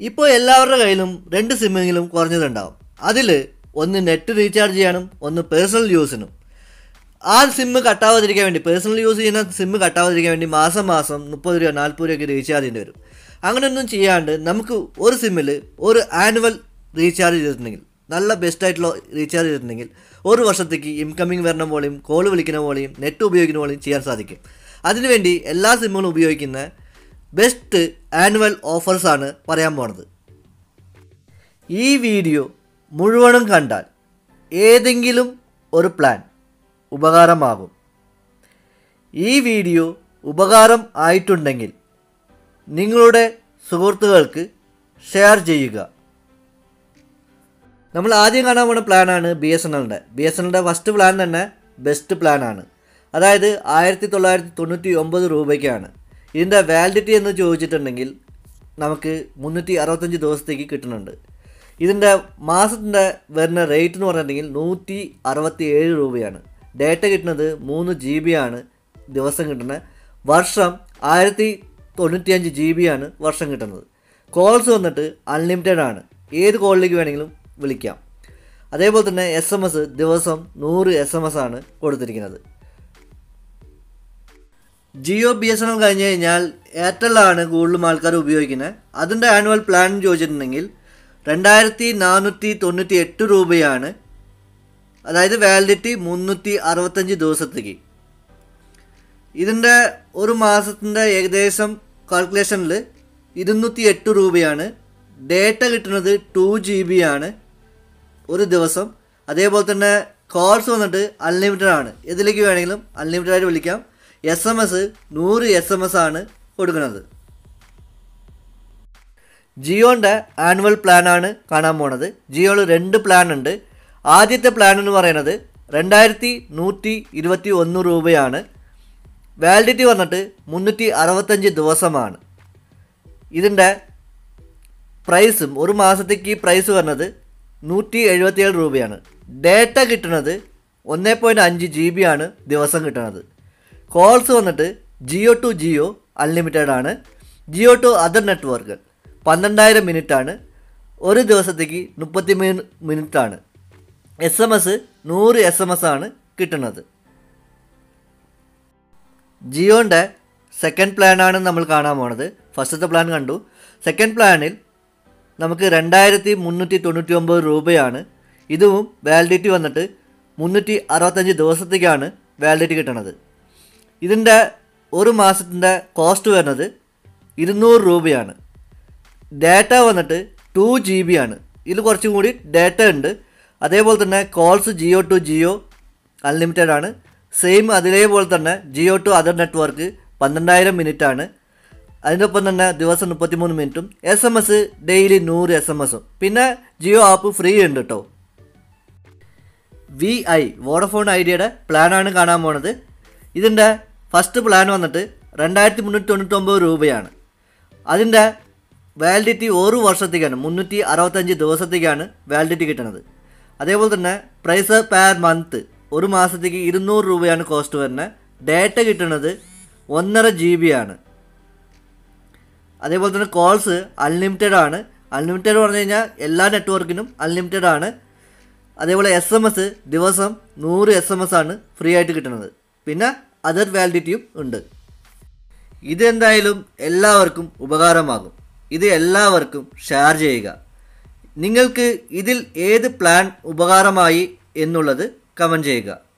ഇപ്പോൾ എല്ലാവരുടെ കയ്യിലും രണ്ട് സിമ്മെങ്കിലും കുറഞ്ഞതുണ്ടാവും അതിൽ ഒന്ന് നെറ്റ് റീചാർജ് ചെയ്യാനും ഒന്ന് പേഴ്സണൽ യൂസിനും ആ സിമ്മ് കട്ടാവാതിരിക്കാൻ വേണ്ടി പേഴ്സണൽ യൂസ് ചെയ്യുന്ന സിമ്മ് കട്ടാവാതിരിക്കാൻ വേണ്ടി മാസം മാസം മുപ്പത് രൂപ നാൽപ്പത് രൂപയ്ക്ക് റീചാർജ് ചെയ്യേണ്ടി വരും അങ്ങനെയൊന്നും ചെയ്യാണ്ട് നമുക്ക് ഒരു സിമ്മിൽ ഒരു ആനുവൽ റീചാർജ് ചെയ്തിട്ടുണ്ടെങ്കിൽ നല്ല ബെസ്റ്റ് ആയിട്ടുള്ള റീചാർജ് ചെയ്തിട്ടുണ്ടെങ്കിൽ ഒരു വർഷത്തേക്ക് ഇൻകമ്മിങ് വരുന്ന പോലെയും കോൾ വിളിക്കുന്ന പോലെയും നെറ്റ് ഉപയോഗിക്കുന്ന പോലെയും ചെയ്യാൻ സാധിക്കും അതിനുവേണ്ടി എല്ലാ സിമ്മുകളും ഉപയോഗിക്കുന്ന ബെസ്റ്റ് ആനുവൽ ഓഫേഴ്സാണ് പറയാൻ പോണത് ഈ വീഡിയോ മുഴുവനും കണ്ടാൽ ഏതെങ്കിലും ഒരു പ്ലാൻ ഉപകാരമാകും ഈ വീഡിയോ ഉപകാരം ആയിട്ടുണ്ടെങ്കിൽ നിങ്ങളുടെ സുഹൃത്തുക്കൾക്ക് ഷെയർ ചെയ്യുക നമ്മൾ ആദ്യം കാണാൻ പോകുന്ന പ്ലാനാണ് ബി എസ് എൻ എല്ലിൻ്റെ ബി എസ് എൻ എല്ലിൻ്റെ ഫസ്റ്റ് പ്ലാൻ തന്നെ ബെസ്റ്റ് പ്ലാനാണ് അതായത് ആയിരത്തി തൊള്ളായിരത്തി തൊണ്ണൂറ്റി ഒമ്പത് രൂപയ്ക്കാണ് ഇതിൻ്റെ വാലിഡിറ്റി എന്ന് ചോദിച്ചിട്ടുണ്ടെങ്കിൽ നമുക്ക് മുന്നൂറ്റി അറുപത്തഞ്ച് ദിവസത്തേക്ക് കിട്ടുന്നുണ്ട് ഇതിൻ്റെ മാസത്തിൻ്റെ വരുന്ന റേറ്റ് എന്ന് പറഞ്ഞിട്ടുണ്ടെങ്കിൽ നൂറ്റി അറുപത്തി ഏഴ് രൂപയാണ് ഡേറ്റ കിട്ടുന്നത് മൂന്ന് ജി ബി ആണ് ദിവസം കിട്ടുന്നത് വർഷം ആയിരത്തി തൊണ്ണൂറ്റിയഞ്ച് ജി ബി ആണ് വർഷം കിട്ടുന്നത് കോൾസ് വന്നിട്ട് അൺലിമിറ്റഡ് ആണ് ഏത് കോളിലേക്ക് വേണമെങ്കിലും വിളിക്കാം അതേപോലെ തന്നെ എസ് എം എസ് ദിവസം നൂറ് എസ് എം എസ് ആണ് കൊടുത്തിരിക്കുന്നത് Jio B S N L കഴിഞ്ഞ് കഴിഞ്ഞാൽ എയർടെല്ലാണ് കൂടുതലും ആൾക്കാർ ഉപയോഗിക്കുന്നത് അതിൻ്റെ ആനുവൽ പ്ലാൻ എന്ന് ചോദിച്ചിട്ടുണ്ടെങ്കിൽ രണ്ടായിരത്തി നാനൂറ്റി തൊണ്ണൂറ്റി എട്ട് രൂപയാണ് അതായത് വാലിഡിറ്റി മുന്നൂറ്റി അറുപത്തഞ്ച് ദിവസത്തേക്ക് ഇതിൻ്റെ ഒരു മാസത്തിൻ്റെ ഏകദേശം കാൽക്കുലേഷനിൽ ഇരുന്നൂറ്റി എട്ട് രൂപയാണ് ഡേറ്റ കിട്ടുന്നത് ടു ജി ബി ആണ് ഒരു ദിവസം അതേപോലെ തന്നെ കോൾസ് വന്നിട്ട് അൺലിമിറ്റഡ് ആണ് ഇതിലേക്ക് വേണമെങ്കിലും അൺലിമിറ്റഡ് ആയിട്ട് വിളിക്കാം എസ് എം എസ് നൂറ് എസ് എം എസ് ആണ് കൊടുക്കുന്നത് ജിയോൻ്റെ ആനുവൽ പ്ലാനാണ് കാണാൻ പോണത് ജിയോയിൽ രണ്ട് പ്ലാൻ ഉണ്ട് ആദ്യത്തെ പ്ലാൻ എന്ന് പറയുന്നത് രണ്ടായിരത്തി നൂറ്റി ഇരുപത്തി ഒന്ന് രൂപയാണ് വാലിഡിറ്റി വന്നിട്ട് മുന്നൂറ്റി അറുപത്തഞ്ച് ദിവസമാണ് ഇതിൻ്റെ പ്രൈസും ഒരു മാസത്തേക്ക് പ്രൈസ് വരുന്നത് നൂറ്റി എഴുപത്തിയേഴ് രൂപയാണ് ഡേറ്റ കിട്ടുന്നത് ഒന്ന് പോയിൻറ്റ് അഞ്ച് ജി ബി ആണ് ദിവസം കിട്ടുന്നത് കോൾസ് വന്നിട്ട് ജിയോ ടു ജിയോ അൺലിമിറ്റഡ് ആണ് ജിയോ ടു അതർ നെറ്റ്വർക്കുകൾ പന്ത്രണ്ടായിരം മിനിറ്റ് ആണ് ഒരു ദിവസത്തേക്ക് മുപ്പത്തി മൂന്ന് മിനിറ്റ് ആണ് എസ് എം എസ് നൂറ് എസ് എം എസ് ആണ് കിട്ടുന്നത് ജിയോൻ്റെ സെക്കൻഡ് പ്ലാനാണ് നമ്മൾ കാണാൻ പോണത് ഫസ്റ്റത്തെ പ്ലാൻ കണ്ടു സെക്കൻഡ് പ്ലാനിൽ നമുക്ക് രണ്ടായിരത്തി മുന്നൂറ്റി തൊണ്ണൂറ്റി ഒമ്പത് രൂപയാണ് ഇതും വാലിഡിറ്റി വന്നിട്ട് മുന്നൂറ്റി അറുപത്തഞ്ച് ദിവസത്തേക്കാണ് വാലിഡിറ്റി കിട്ടണത് ഇതിൻ്റെ ഒരു മാസത്തിൻ്റെ കോസ്റ്റ് വരുന്നത് ഇരുന്നൂറ് രൂപയാണ് ഡാറ്റ വന്നിട്ട് ടു ജി ബി ആണ് ഇതിൽ കുറച്ചും കൂടി ഡാറ്റ ഉണ്ട് അതേപോലെ തന്നെ calls Jio to Jio unlimited ആണ് സെയിം അതേപോലെ തന്നെ ജിയോ ടു അതർ നെറ്റ്വർക്ക് പന്ത്രണ്ടായിരം മിനിറ്റ് ആണ് അതിനൊപ്പം തന്നെ ദിവസം മുപ്പത്തിമൂന്ന് മിനിറ്റും എസ് എം എസ് ഡെയിലി നൂറ് എസ് എം എസും പിന്നെ ജിയോ ആപ്പ് ഫ്രീ ഉണ്ട് കേട്ടോ വി ഐ വോഡഫോൺ ഐഡിയയുടെ പ്ലാനാണ് കാണാൻ പോണത് ഇതിൻ്റെ ഫസ്റ്റ് പ്ലാൻ വന്നിട്ട് രണ്ടായിരത്തി മുന്നൂറ്റി തൊണ്ണൂറ്റൊമ്പത് രൂപയാണ് അതിൻ്റെ വാലിഡിറ്റി ഒരു വർഷത്തേക്കാണ് മുന്നൂറ്റി അറുപത്തഞ്ച് ദിവസത്തേക്കാണ് വാലിഡിറ്റി കിട്ടുന്നത് അതേപോലെ തന്നെ പ്രൈസ് പെർ മന്ത് ഒരു മാസത്തേക്ക് ഇരുന്നൂറ് രൂപയാണ് കോസ്റ്റ് വരുന്നത് ഡേറ്റ കിട്ടുന്നത് ഒന്നര ജി ബി ആണ് അതേപോലെ തന്നെ കോൾസ് അൺലിമിറ്റഡ് ആണ് അൺലിമിറ്റഡ് പറഞ്ഞു കഴിഞ്ഞാൽ എല്ലാ നെറ്റ്വർക്കിനും അൺലിമിറ്റഡ് ആണ് അതേപോലെ എസ് എം എസ് ദിവസം നൂറ് എസ് എം എസ് ആണ് ഫ്രീ ആയിട്ട് കിട്ടുന്നത് പിന്നെ അതർ വാലിഡിറ്റിയും ഉണ്ട് ഇതെന്തായാലും എല്ലാവർക്കും ഉപകാരമാകും ഇത് എല്ലാവർക്കും ഷെയർ ചെയ്യുക നിങ്ങൾക്ക് ഇതിൽ ഏത് പ്ലാൻ ഉപകാരമായി എന്നുള്ളത് കമൻറ്റ് ചെയ്യുക